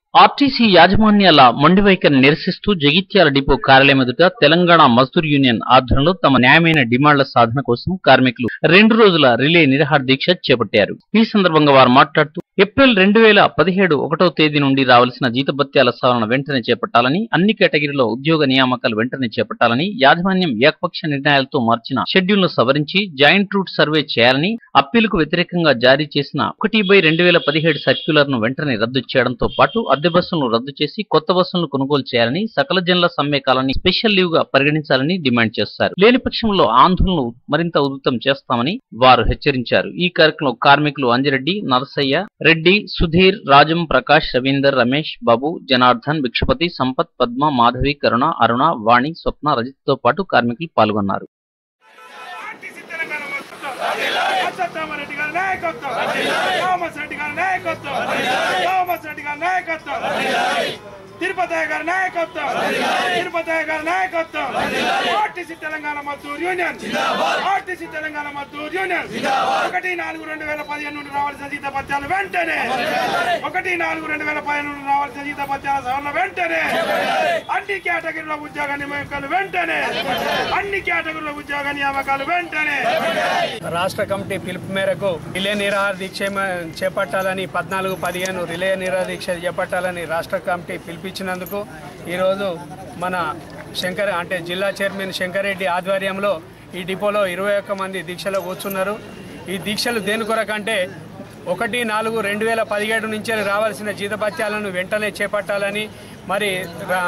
RTC యాజమాన్యాల మొండి వైఖరిని నిరసిస్తూ జగిత్యాల డిపో కార్యాలయం ఎదుట తెలంగాణ మజ్దూర్ యూనియన్ ఆధ్వర్యంలో తమ న్యాయమైన డిమాండ్ల సాధన కోసం కార్మికులు రెండు రోజుల రిలే నిరాహార దీక్ష చేపట్టారు ఈ సందర్భంగా వారు మాట్లాడుతూ ఏప్రిల్ రెండు వేల పదిహేడు ఒకటో తేదీ నుండి రావాల్సిన జీతభత్యాల సవరణ వెంటనే చేపట్టాలని అన్ని కేటగిరీలో ఉద్యోగ నియామకాలు వెంటనే చేపట్టాలని యాజమాన్యం ఏకపక్ష నిర్ణయాలతో మార్చిన షెడ్యూల్ ను సవరించి జాయింట్ రూట్ సర్వే చేయాలని అప్పీలుకు వ్యతిరేకంగా జారీ చేసిన ఒకటి బై రెండు వేల పదిహేడు సర్క్యులర్ ను వెంటనే రద్దు చేయడంతో పాటు అద్దె బస్సులను రద్దు చేసి కొత్త బస్సులను కొనుగోలు చేయాలని సకల జనుల సమ్మె కాలాన్ని స్పెషల్ లీవ్ గా పరిగణించాలని డిమాండ్ చేస్తారు లేని పక్షంలో ఆందోళనలు మరింత ఉధృతం చేస్తామని వారు హెచ్చరించారు ఈ కార్యక్రమంలో కార్మికులు అంజిరెడ్డి నరసయ్య రెడ్డి సుధీర్ రాజం ప్రకాష్ రవీందర్ రమేష్ బాబు జనార్దన్ భిక్షపతి సంపత్ పద్మ మాధవి కరుణ అరుణ వాణి స్వప్న రజిత్ తో పాటు కార్మికులు పాల్గొన్నారు ఆర్టీసీ తెలంగాణ మొత్తం అశ్వత్థామరెడ్డి గారి నాయకత్వం థామస్ రెడ్డి గారి నాయకత్వం థామస్ రెడ్డి గారి నాయకత్వం తిరుపతయ్య గారి నాయకత్వం తిరుపతయ్య గారి నాయకత్వం RTC Telangana Maddur union RTC Telangana Maddur union ఒకటి నాలుగు రెండు వేల పదిహేను నుండి రావాల్సిన జీత పత్యాలు వెంటనే ఒకటి నాలుగు రెండు వేల పదిహేను నుండి రావాల్సిన జీత పత్యాల సవరణ వెంటనే అన్ని కేటగిరీల ఉద్యోగ నియామకాలు వెంటనే అన్ని కేటగిరీల ఉద్యోగ నియామకాలు వెంటనే రాష్ట్ర కమిటీ పిలుపు మేరకు రిలే నిరాహార దీక్ష చేపట్టాలని పద్నాలుగు పదిహేను రిలే నిరాహార దీక్ష చేపట్టాలని రాష్ట్ర కమిటీ పిలిపించినందుకు ఈరోజు మన శంకర్ అంటే జిల్లా చైర్మన్ శంకరెడ్డి ఆధ్వర్యంలో ఈ డిపోలో ఇరవై ఒక్క మంది దీక్షలో కూర్చున్నారు ఈ దీక్షలు దేని కొరకంటే ఒకటి నాలుగు రెండు వేల పదిహేడు నుంచి రావాల్సిన జీతభత్యాలను వెంటనే చేపట్టాలని మరి రా-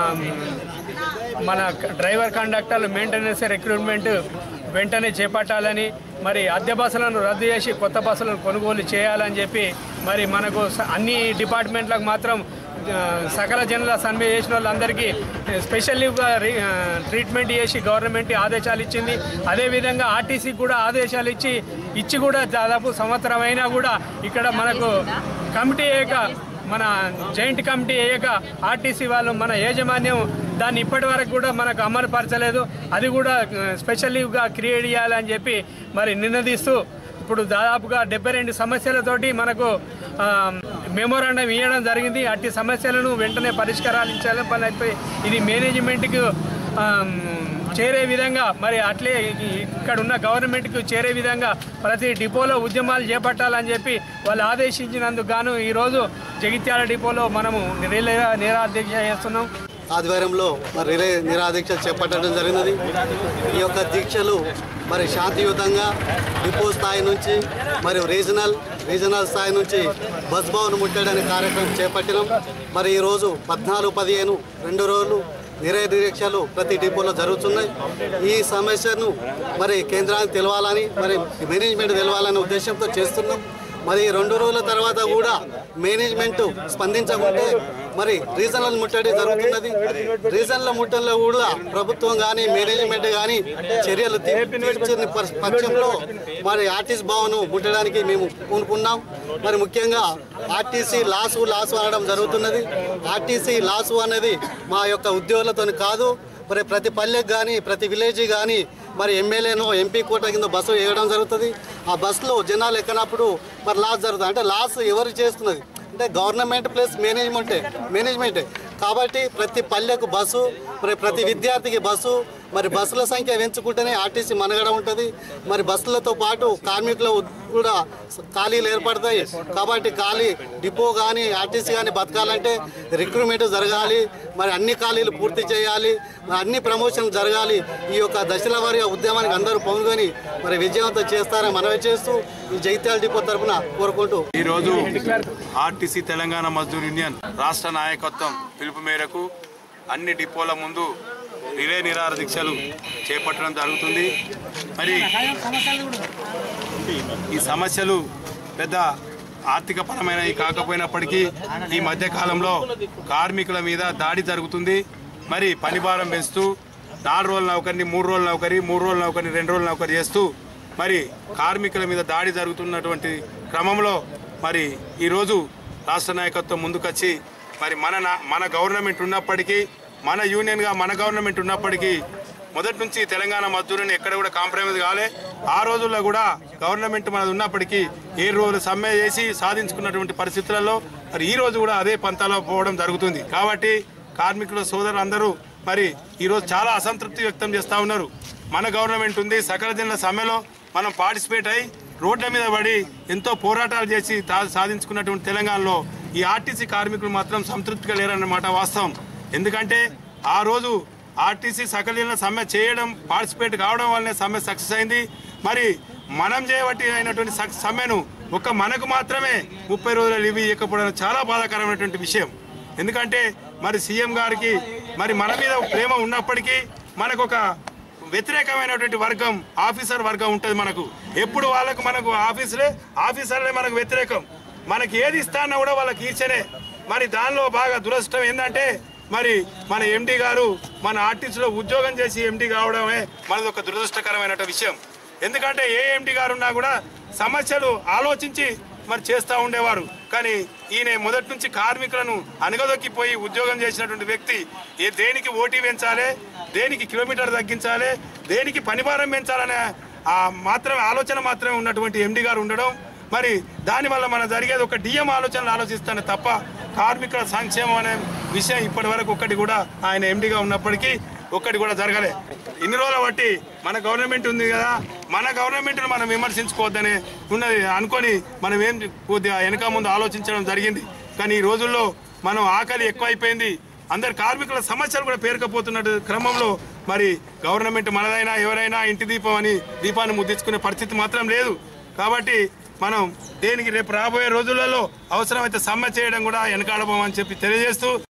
మన డ్రైవర్ కండక్టర్లు మెయింటెనెన్స్ రిక్రూట్మెంట్ వెంటనే చేపట్టాలని మరి అద్దె బస్సులను రద్దు చేసి కొత్త బస్సులను కొనుగోలు చేయాలని చెప్పి మరి మనకు స- అన్ని డిపార్ట్మెంట్లకు మాత్రం ఆ, సకల జనుల సమ్మె చేసిన వాళ్ళందరికీ స్పెషల్ లీవ్గా రి- ఆ, ట్రీట్మెంట్ చేసి గవర్నమెంట్ ఆదేశాలు ఇచ్చింది అదేవిధంగా ఆర్టీసీకి కూడా ఆదేశాలు ఇచ్చి ఇచ్చి కూడా దాదాపు సంవత్సరం అయినా కూడా ఇక్కడ మనకు కమిటీ ఏక మన జాయింట్ కమిటీ అయ్యాక ఆర్టీసీ వాళ్ళు మన యాజమాన్యం దాన్ని ఇప్పటి వరకు కూడా మనకు అమలు పరచలేదు అది కూడా ఆ, స్పెషల్ లీవ్గా క్రియేట్ చేయాలని చెప్పి మరి నినదిస్తూ ఇప్పుడు దాదాపుగా డెబ్బై రెండు సమస్యలతోటి మనకు ఆ, మెమోరాండం ఇవ్వడం జరిగింది అట్టి సమస్యలను వెంటనే పరిష్కారాలు ఇచ్చేయాలని పని అయిపోయి ఇది మేనేజ్మెంట్కి ఆ, చేరే విధంగా మరి అట్లే ఈ- ఇక్కడ ఉన్న గవర్నమెంట్కి చేరే విధంగా ప్రతి డిపోలో ఉద్యమాలు చేపట్టాలని చెప్పి వాళ్ళు ఆదేశించినందుకు గాను ఈరోజు జగిత్యాల డిపోలో మనము రిలే నిరాధ్యక్ష చేస్తున్నాం ఆధ్వర్యంలో మరి రిలే నిరాదీక్ష చేపట్టడం జరిగినది ఈ యొక్క దీక్షలు మరి శాంతియుతంగా డిపో స్థాయి నుంచి మరియు రీజనల్ రీజనల్ స్థాయి నుంచి బస్ భవన్ ముట్టడానికి కార్యక్రమం చేపట్టినాం మరి ఈరోజు పద్నాలుగు పదిహేను రెండు రోజులు నిరే దీక్షలు ప్రతి డిపోలో జరుగుతున్నాయి ఈ సమస్యను మరి కేంద్రానికి తెలవాలని మరి మేనేజ్మెంట్ తెలవాలనే ఉద్దేశంతో చేస్తున్నాం మరి రెండు రోజుల తర్వాత కూడా మేనేజ్మెంట్ స్పందించకుంటే మరి రీజనల్ ముట్టడి జరుగుతున్నది రీజనల్ ముట్టడిలో కూడా ప్రభుత్వం కానీ మేనేజ్మెంట్ కానీ చర్యలు తీ- తీర్చని పక్ష- పక్షంలో మరి ఆర్టీసీ భవన్ ముట్టడానికి మేము పూనుకున్నాం మరి ముఖ్యంగా ఆర్టీసీ లాసు లాసు అనడం జరుగుతున్నది ఆర్టీసీ లాసు అనేది మా యొక్క ఉద్యోగులతో కాదు మరి ప్రతి పల్లెకి కానీ ప్రతి విలేజ్ కానీ మరి ఎమ్మెల్యేనో ఎంపీ కోట కింద బస్సు వేయడం జరుగుతుంది ఆ బస్సులో జనాలు ఎక్కనప్పుడు మరి లాస్ జరుగుతుంది అంటే లాస్ ఎవరు చేస్తున్నది అంటే గవర్నమెంట్ ప్లస్ మేనేజ్మెంటే మేనేజ్మెంటే కాబట్టి ప్రతి పల్లెకు బస్సు మరి ప్రతి విద్యార్థికి బస్సు మరి బస్సుల సంఖ్య పెంచుకుంటేనే ఆర్టీసీ మనగడ ఉంటుంది మరి బస్సులతో పాటు కార్మికుల ఉ- కూడా ఖాళీలు ఏర్పడతాయి కాబట్టి ఖాళీ డిపో కానీ ఆర్టీసీ కానీ బతకాలంటే రిక్రూట్మెంట్ జరగాలి మరి అన్ని ఖాళీలు పూర్తి చేయాలి మరి అన్ని ప్రమోషన్ జరగాలి ఈ యొక్క దశల వారి ఉద్యమానికి అందరూ పాల్గొని మరి విజయవంతం చేస్తారని మనవి చేస్తూ ఈ జైత్యాల డిపో తరఫున కోరుకుంటూ ఈరోజు ఆర్టీసీ తెలంగాణ మజ్దూర్ యూనియన్ రాష్ట్ర నాయకత్వం పిలుపు మేరకు అన్ని డిపోల ముందు రిలే నిరాహార దీక్షలు చేపట్టడం జరుగుతుంది మరి ఈ సమస్యలు పెద్ద ఆర్థిక పరమైనవి కాకపోయినప్పటికీ ఈ మధ్య కాలంలో కార్మికుల మీద దాడి జరుగుతుంది మరి పని భారం పెంచుతూ నాలుగు రోజుల నౌకరిని మూడు రోజుల నౌకరి మూడు రోజుల నౌకరిని రెండు రోజుల నౌకరి చేస్తూ మరి కార్మికుల మీద దాడి జరుగుతున్నటువంటి క్రమంలో మరి ఈరోజు రాష్ట్ర నాయకత్వం ముందుకొచ్చి మరి మన నా- మన గవర్నమెంట్ ఉన్నప్పటికీ మన యూనియన్గా మన గవర్నమెంట్ ఉన్నప్పటికీ మొదటి నుంచి తెలంగాణ మద్దూరిని ఎక్కడ కూడా కాంప్రమైజ్ కాలే ఆ రోజుల్లో కూడా గవర్నమెంట్ మనది ఉన్నప్పటికీ ఏ రోజులు సమ్మె చేసి సాధించుకున్నటువంటి పరిస్థితులలో మరి ఈ రోజు కూడా అదే పంతాలో పోవడం జరుగుతుంది కాబట్టి కార్మికుల సోదరులందరూ మరి ఈరోజు చాలా అసంతృప్తి వ్యక్తం చేస్తూ ఉన్నారు మన గవర్నమెంట్ ఉంది సకల జనుల సమ్మెలో మనం పార్టిసిపేట్ అయి రోడ్ల మీద పడి ఎంతో పోరాటాలు చేసి తా- సాధించుకున్నటువంటి తెలంగాణలో ఈ ఆర్టీసీ కార్మికులు మాత్రం సంతృప్తిగా లేరన్నమాట వాస్తవం ఎందుకంటే ఆ రోజు ఆర్టీసీ సకల జనుల సమ్మె చేయడం పార్టిసిపేట్ కావడం వల్లనే సమ్మె సక్సెస్ అయింది మరి మనం చేయబట్టి అయినటువంటి సక్- సమ్మెను ఒక మనకు మాత్రమే ముప్పై రోజుల లీవ్ ఇవ్వకపోవడం చాలా బాధాకరమైనటువంటి విషయం ఎందుకంటే మరి సీఎం గారికి మరి మన మీద ప్రేమ ఉన్నప్పటికీ మనకు ఒక వ్యతిరేకమైనటువంటి వర్గం ఆఫీసర్ వర్గం ఉంటుంది మనకు ఎప్పుడు వాళ్ళకు మనకు ఆఫీసరే ఆఫీసర్లే మనకు వ్యతిరేకం మనకి ఏది ఇస్తానా కూడా వాళ్ళకి ఈర్చనే మరి దానిలో బాగా దురదృష్టం ఏంటంటే మరి మన ఎండి గారు మన ఆర్టీసీలో ఉద్యోగం చేసి ఎండి కావడమే మనది ఒక దురదృష్టకరమైన విషయం ఎందుకంటే ఏ ఎండి గారు ఉన్నా కూడా సమస్యలు ఆలోచించి మరి చేస్తూ ఉండేవారు కానీ ఈయన మొదటి నుంచి కార్మికులను అనగదొక్కిపోయి ఉద్యోగం చేసినటువంటి వ్యక్తి ఏ దేనికి ఓటీ పెంచాలి దేనికి కిలోమీటర్ తగ్గించాలి దేనికి పనిభారం పెంచాలనే ఆ మాత్రమే ఆలోచన మాత్రమే ఉన్నటువంటి ఎండి గారు ఉండడం మరి దానివల్ల మనం జరిగేది ఒక డిఎం ఆలోచనలు ఆలోచిస్తానే తప్ప కార్మికుల సంక్షేమం అనే విషయం ఇప్పటి వరకు ఒక్కటి కూడా ఆయన ఎండిగా ఉన్నప్పటికీ ఒక్కటి కూడా జరగలే ఇన్ని రోజుల బట్టి మన గవర్నమెంట్ ఉంది కదా మన గవర్నమెంట్ను మనం విమర్శించుకోవద్దని ఉన్నది అనుకొని మనం ఏం కొద్దిగా వెనక ముందు ఆలోచించడం జరిగింది కానీ ఈ రోజుల్లో మనం ఆకలి ఎక్కువైపోయింది అందరు కార్మికుల సమస్యలు కూడా పేరుకపోతున్న క్రమంలో మరి గవర్నమెంట్ మనదైనా ఎవరైనా ఇంటి దీపం అని దీపాన్ని ముద్దించుకునే పరిస్థితి మాత్రం లేదు కాబట్టి మనం దేనికి రేపు రాబోయే రోజులలో అవసరమైతే సమ్మె చేయడం కూడా వెనకాడబోమని చెప్పి తెలియజేస్తూ